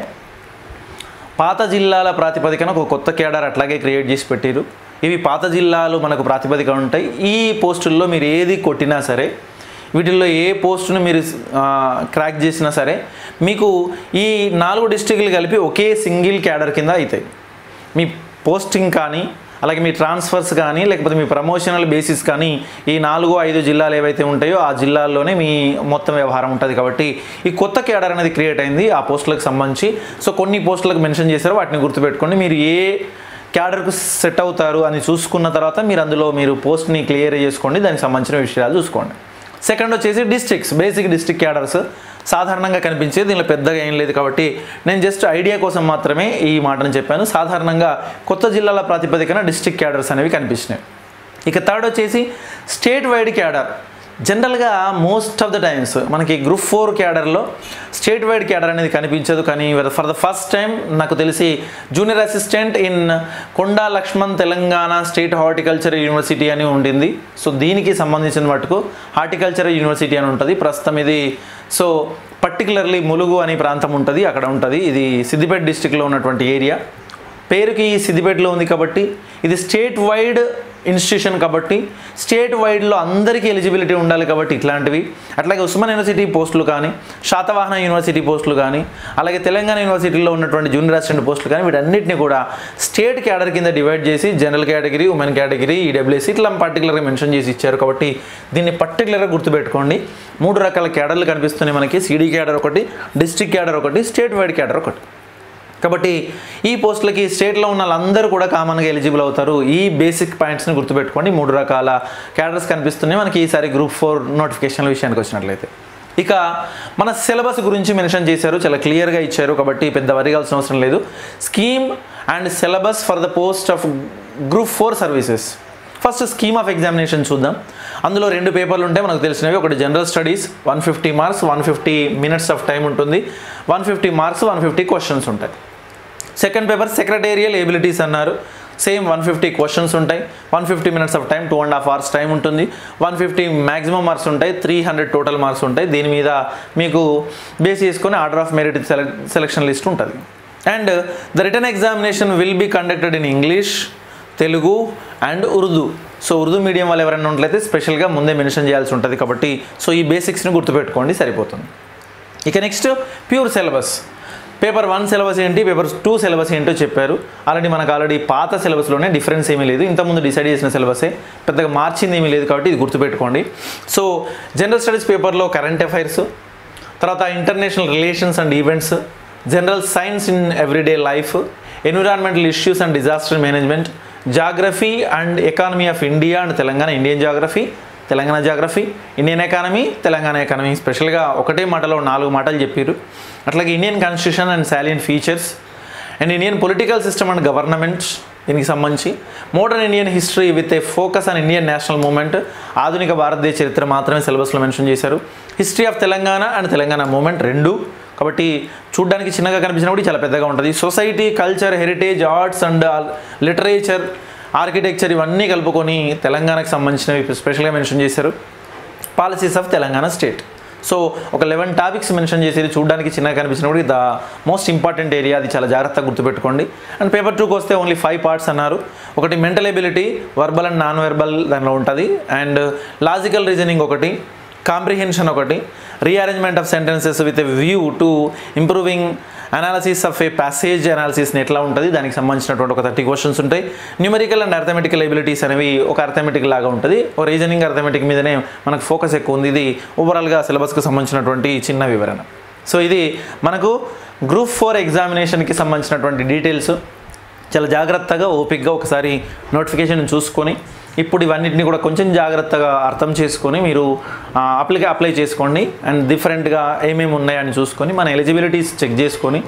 పాత జిల్లాల ప్రాతిపదికన ఒక కొత్త కేడర్ అట్లాగే క్రియేట్ చేసి పెట్టారు ఇవి పాత జిల్లాలు మనకు ప్రాతిపదిక ఉంటాయి ఈ పోస్టుల్లో మీరు ఏది కొట్టినా సరే వీటిల్లో ఏ పోస్టును మీరు ఆ, క్రాక్ చేసినా సరే మీకు ఈ నాలుగు డిస్టిక్లు కలిపి ఒకే సింగిల్ క్యాడర్ కింద అవుతాయి మీ పోస్టింగ్ కానీ అలాగే మీ ట్రాన్స్ఫర్స్ కానీ లేకపోతే మీ ప్రమోషనల్ బేసిస్ కానీ ఈ నాలుగు ఐదు జిల్లాలు ఏవైతే ఉంటాయో ఆ జిల్లాల్లోనే మీ మొత్తం వ్యవహారం ఉంటుంది కాబట్టి ఈ కొత్త కేడర్ అనేది క్రియేట్ అయింది ఆ పోస్టులకు సంబంధించి సో కొన్ని పోస్టులకు మెన్షన్ చేశారు వాటిని గుర్తుపెట్టుకోండి మీరు ఏ క్యాడర్కు సెట్ అవుతారు అని చూసుకున్న తర్వాత మీరు అందులో మీరు పోస్ట్ని క్లియర్ చేసుకోండి దానికి సంబంధించిన విషయాలు చూసుకోండి సెకండ్ వచ్చేసి డిస్ట్రిక్ట్స్ బేసిక్ డిస్ట్రిక్ట్ క్యాడర్స్ సాధారణంగా కనిపించేది దీనిలో పెద్దగా ఏం లేదు కాబట్టి నేను జస్ట్ ఐడియా కోసం మాత్రమే ఈ మాటను చెప్పాను సాధారణంగా కొత్త జిల్లాల ప్రాతిపదికన డిస్ట్రిక్ట్ క్యాడర్స్ అనేవి కనిపించినాయి ఇక థర్డ్ వచ్చేసి స్టేట్ వైడ్ క్యాడర్ జనరల్గా మోస్ట్ ఆఫ్ ద టైమ్స్ మనకి గ్రూప్ ఫోర్ క్యాడర్లో స్టేట్ వైడ్ క్యాడర్ అనేది కనిపించదు కానీ ఫర్ ద ఫస్ట్ టైం నాకు తెలిసి junior assistant in Konda Laxman Telangana state horticulture university అని ఉండింది సో దీనికి సంబంధించిన మటుకు హార్టికల్చర్ యూనివర్సిటీ అని ఉంటుంది ప్రస్తుతం ఇది సో పర్టికులర్లీ ములుగు అనే ప్రాంతం ఉంటుంది అక్కడ ఉంటుంది ఇది సిద్దిపేట డిస్టిక్లో ఉన్నటువంటి ఏరియా పేరుకి సిద్దిపేటలో ఉంది కాబట్టి ఇది స్టేట్ వైడ్ ఇన్స్టిట్యూషన్ కాబట్టి స్టేట్ వైడ్లో అందరికీ ఎలిజిబిలిటీ ఉండాలి కాబట్టి ఇట్లాంటివి అట్లాగే ఉస్మాన్ యూనివర్సిటీ పోస్టులు కానీ శాతవాహన యూనివర్సిటీ పోస్టులు కానీ అలాగే తెలంగాణ యూనివర్సిటీలో ఉన్నటువంటి జూనియర్ అసిస్టెంట్ పోస్టులు కానీ వీటన్నిటిని కూడా స్టేట్ క్యాడర్ కింద డివైడ్ చేసి general category women category EWS ఇట్లా పర్టికులర్గా మెన్షన్ చేసి ఇచ్చారు కాబట్టి దీన్ని పర్టికులర్గా గుర్తుపెట్టుకోండి మూడు రకాల క్యాడర్లు కనిపిస్తున్నాయి మనకి సిడీ క్యాడర్ ఒకటి డిస్ట్రిక్ట్ క్యాడర్ ఒకటి స్టేట్ వైడ్ క్యాడర్ ఒకటి కాబట్టి ఈ పోస్టులకి స్టేట్లో ఉన్న వాళ్ళందరూ కూడా కామన్గా ఎలిజిబుల్ అవుతారు ఈ బేసిక్ పాయింట్స్ని గుర్తుపెట్టుకోండి మూడు రకాల క్యాడర్స్ కనిపిస్తున్నాయి మనకి ఈసారి గ్రూప్ ఫోర్ నోటిఫికేషన్ల విషయానికి వచ్చినట్లయితే ఇక మన సిలబస్ గురించి మెన్షన్ చేశారు చాలా క్లియర్గా ఇచ్చారు కాబట్టి పెద్ద వరిగాల్సిన అవసరం లేదు scheme and syllabus for the post of group four services first scheme of examination చూద్దాం అందులో రెండు పేపర్లు ఉంటాయి మనకు తెలిసినవి ఒకటి general studies one fifty marks one fifty minutes of time ఉంటుంది one fifty marks one fifty questions ఉంటాయి సెకండ్ పేపర్ సెక్రటేరియల్ ఎబిలిటీస్ అన్నారు సేమ్ వన్ ఫిఫ్టీ క్వశ్చన్స్ ఉంటాయి one fifty minutes of time two and half hours time ఉంటుంది one fifty maximum marks ఉంటాయి three hundred total marks ఉంటాయి దీని మీద మీకు base చేసుకొని order of merit select selection list ఉంటుంది and the return examination will be conducted in English Telugu and Urdu so Urdu medium వాళ్ళు ఎవరైనా ఉన్నట్లయితే స్పెషల్గా ముందే మెన్షన్ చేయాల్సి ఉంటుంది కాబట్టి సో ఈ బేసిక్స్ని గుర్తుపెట్టుకోండి సరిపోతుంది ఇక next pure syllabus paper one syllabus ఏంటి పేపర్ టూ సిలబస్ ఏంటో చెప్పారు ఆల్రెడీ మనకు ఆల్రెడీ పాత సిలబస్లోనే డిఫరెన్స్ ఏమీ లేదు ఇంతకుముందు డిసైడ్ చేసిన సిలబసే పెద్దగా మార్చింది ఏమీ లేదు కాబట్టి ఇది గుర్తుపెట్టుకోండి సో జనరల్ స్టడీస్ పేపర్లో కరెంట్ అఫైర్స్ తర్వాత international relations and events general science in everyday life environmental issues and disaster management geography and economy of India and Telangana Indian geography Telangana geography Indian economy Telangana economy స్పెషల్గా ఒకటే మాటలో నాలుగు మాటలు చెప్పారు అట్లాగే Indian constitution and salient features and Indian political system and government దీనికి సంబంధించి modern Indian history with a focus on Indian national moment ఆధునిక భారతదేశ చరిత్ర మాత్రమే సిలబస్లో మెన్షన్ చేశారు history of Telangana and Telangana movement రెండు కాబట్టి చూడ్డానికి చిన్నగా కనిపించినప్పుడు చాలా పెద్దగా ఉంటుంది society culture heritage arts and literature architecture ఇవన్నీ కలుపుకొని తెలంగాణకు సంబంధించినవి స్పెషల్గా మెన్షన్ చేశారు policies of Telangana state so ఒక లెవెన్ టాపిక్స్ మెన్షన్ చేసేది చూడడానికి చిన్నగా కనిపించినప్పుడు ద మోస్ట్ ఇంపార్టెంట్ ఏరియా అది చాలా జాగ్రత్తగా గుర్తుపెట్టుకోండి అండ్ పేపర్ టూకి వస్తే ఓన్లీ ఫైవ్ పార్ట్స్ అన్నారు ఒకటి mental ability verbal and non verbal దానిలో ఉంటుంది అండ్ లాజికల్ రీజనింగ్ ఒకటి కాంప్రిహెన్షన్ ఒకటి rearrangement of sentences with a view to improving analysis of a passage analysis ఎట్లా ఉంటుంది దానికి సంబంధించినటువంటి ఒక థర్టీ క్వశ్చన్స్ ఉంటాయి న్యూమరికల్ అండ్ అర్థమెటికల్ ఎబిలిటీస్ అనేవి ఒక అర్థమెటిక్ లాగా ఉంటుంది ఒక రీజనింగ్ అర్థమెటిక్ మీదనే మనకు ఫోకస్ ఎక్కువ ఉంది ఇది ఓవరాల్గా సిలబస్కి సంబంధించినటువంటి చిన్న వివరణ సో ఇది మనకు గ్రూప్ ఫోర్ ఎగ్జామినేషన్కి సంబంధించినటువంటి డీటెయిల్స్ చాలా జాగ్రత్తగా ఓపిక్గా ఒకసారి నోటిఫికేషన్ చూసుకొని ఇప్పుడు ఇవన్నిటిని కూడా కొంచెం జాగ్రత్తగా అర్థం చేసుకొని మీరు అప్లికే అప్లై చేసుకోండి అండ్ డిఫరెంట్గా ఏమేమి ఉన్నాయని చూసుకొని మన ఎలిజిబిలిటీస్ చెక్ చేసుకొని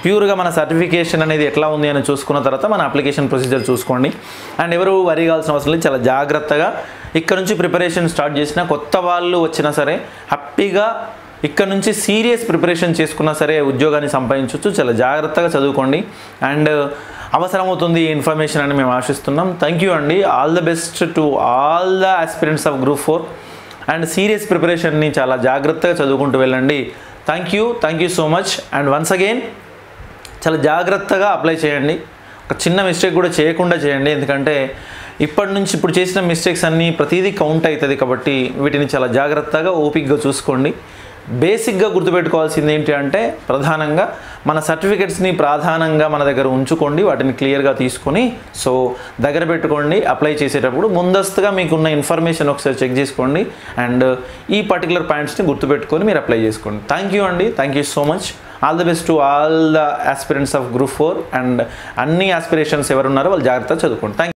ప్యూర్గా మన సర్టిఫికేషన్ అనేది ఎట్లా ఉంది అని చూసుకున్న తర్వాత మన అప్లికేషన్ ప్రొసీజర్ చూసుకోండి అండ్ ఎవరు వరి కావాల్సిన అవసరం లేదు చాలా జాగ్రత్తగా ఇక్కడ నుంచి ప్రిపరేషన్ స్టార్ట్ చేసిన కొత్త వాళ్ళు వచ్చినా సరే హ్యాపీగా ఇక్కడ నుంచి సీరియస్ ప్రిపరేషన్ చేసుకున్నా సరే ఉద్యోగాన్ని సంపాదించవచ్చు చాలా జాగ్రత్తగా చదువుకోండి అండ్ అవసరమవుతుంది ఈ ఇన్ఫర్మేషన్ అని మేము ఆశిస్తున్నాం థ్యాంక్ యూ అండి all the best to all the aspirants of group four and serious ప్రిపరేషన్ని చాలా జాగ్రత్తగా చదువుకుంటూ వెళ్ళండి thank you thank you so much and once again చాలా జాగ్రత్తగా అప్లై చేయండి ఒక చిన్న మిస్టేక్ కూడా చేయకుండా చేయండి ఎందుకంటే ఇప్పటి నుంచి ఇప్పుడు చేసిన మిస్టేక్స్ అన్నీ ప్రతిదీ కౌంట్ అవుతుంది కాబట్టి వీటిని చాలా జాగ్రత్తగా ఓపిక్గా చూసుకోండి బేసిక్గా గుర్తుపెట్టుకోవాల్సింది ఏంటి అంటే ప్రధానంగా మన సర్టిఫికెట్స్ని ప్రధానంగా మన దగ్గర ఉంచుకోండి వాటిని క్లియర్గా తీసుకొని సో దగ్గర పెట్టుకోండి అప్లై చేసేటప్పుడు ముందస్తుగా మీకున్న ఇన్ఫర్మేషన్ ఒకసారి చెక్ చేసుకోండి అండ్ ఈ పర్టికులర్ పాయింట్స్ని గుర్తుపెట్టుకొని మీరు అప్లై చేసుకోండి థ్యాంక్ యూ అండి thank you so much all the best to all the aspirants of group four and అన్ని ఆస్పిరేషన్స్ ఎవరున్నారో వాళ్ళు జాగ్రత్తగా చదువుకోండి థ్యాంక్